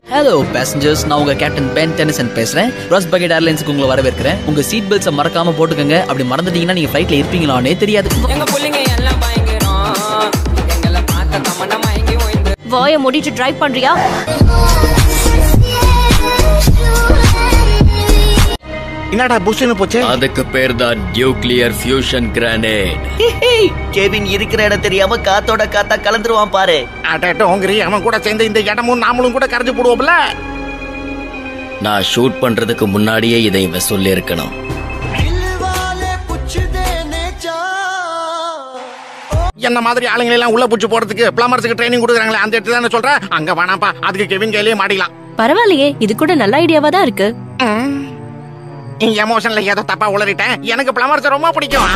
hello passengers நான் உங்க captain Ben Denison பேசுறேன் ரோஸ் பக்கெட் ஏர்லைன்ஸ்க்கு உங்களை வரவேற்கிறேன் உங்க சீட் பெல்ட்ஸை மறக்காம போட்டுக்கோங்க அப்படி மறந்துட்டீங்கன்னா நீங்க ஃபிளைட்ல இருப்பீங்களானே தெரியாது எங்க புள்ளைங்க எல்லாம் பயங்கரம் எங்களை பார்த்த தமன்னா மயங்கி ஓய்ந்து வாய மூடிட்டு டிரைவ் பண்றியா என்னடா புஷ்னு போச்சு அதுக்கு பேர் தான் நியூக்ளியர் ஃபியூஷன் கிரானேட் கெவின் இருக்கிற இடம் தெரியாம காத்தோட காத்தா கலந்துருவான் பாரு அடட்டோங்கிரி அவன் கூட சேர்ந்து இந்த இடமும் நாமளும் கூட கரைஞ்சு போடுவோம்ல நான் ஷூட் பண்றதுக்கு முன்னாடியே இதை இவன் சொல்லியிருக்கணும் என்ன மாதிரி ஆளுங்களை எல்லாம் உள்ள பூச்சி போறதுக்கு பிளம்பர்ஸுக்கு ட்ரைனிங் கொடுக்குறாங்களே அந்த இடத்துல தானே சொல்றேன் அங்க வேணாம்ப்பா அதுக்கு கெவின் கையிலேயே மாட்டிக்கலாம் பரவாயில்லையே இது கூட நல்ல ஐடியாவா தான் இருக்கு எமோஷன்ல ஏதோ தப்பா உளறிட்டேன் எனக்கு பிளம்பர்ஸ் ரொம்ப பிடிக்கும்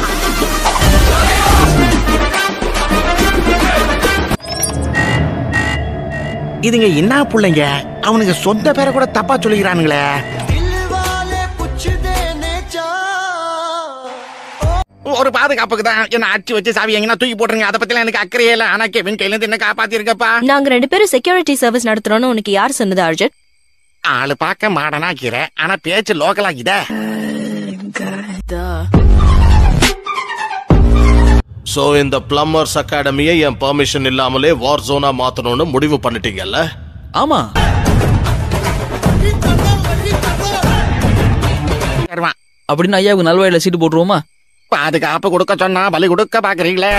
இதுங்க என்ன புள்ளைங்க அவனுங்க சொந்த பேரை கூட தப்பா சொல்லிக்கிறானுங்களே ஒரு பாதுகாப்புக்கு தான் என்ன அடிச்சு வச்சு சாவி எங்கன்னா தூக்கி போட்டுருங்க அதை பத்திலாம் எனக்கு அக்கறையே இல்ல ஆனா கெவின் கையில இருந்து என்ன காப்பாத்திருக்கப்பா நாங்க ரெண்டு பேரும் செக்யூரிட்டி சர்வீஸ் நடத்துறோம்னு உனக்கு யார் சொன்னது அர்ஜுன் ஆளு பார்க்க மாடனா கீரை ஆனா பேச்சு லோக்கலா இதே சோ இந்த பிளம்பர்ஸ் அகாடமியை என் பெர்மிஷன் இல்லாமலே வார் ஜோனா மாத்தணும்னு முடிவு பண்ணிட்டீங்கல்ல ஆமா வருவான் அப்படின்னு ஐயாவுக்கு நல்வாயில சீட்டு போட்டுருவோமா பாதுகாப்பு கொடுக்க சொன்னா பலி கொடுக்க பாக்குறீங்களே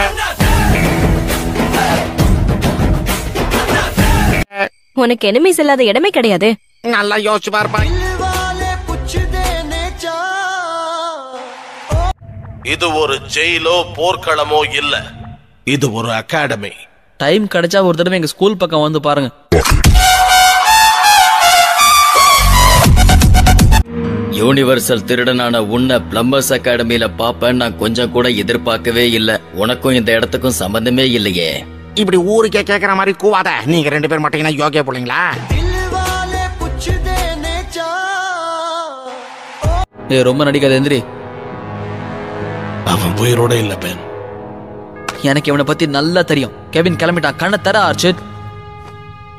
உனக்கு எனிமீஸ் இல்லாத இடமே கிடையாது நல்லா யோசிச்சு பார்ப்பான் இது ஒரு ஜெயிலோ போர்க்களமோ இல்ல இது ஒரு அகாடமி டைம் கிடைச்சா ஒரு தடவை எங்க ஸ்கூல் பக்கம் வந்து பாருங்க யூனிவர்சல் திருடனான உன்னை பிளம்பர்ஸ் அகாடமியில பாப்பேன் நான் கொஞ்சம் கூட எதிர்பார்க்கவே இல்ல உனக்கும் இந்த இடத்துக்கும் சம்பந்தமே இல்லையே இப்படி ஊருக்கே கேக்குற மாதிரி கூவாத நீங்க ரெண்டு பேர் மட்டும் யோகியா போலீங்களா ஏ ரொம்ப நடிக்காத எந்திரி அவன் உயிரோட இல்ல பெண் எனக்கு இவனை பத்தி நல்லா தெரியும் கெவின் கிளம்பிட்டான் கண்ணை தர ஆர்ச்சிட்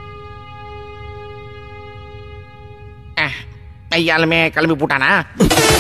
ஐயாலுமே கிளம்பி போட்டானா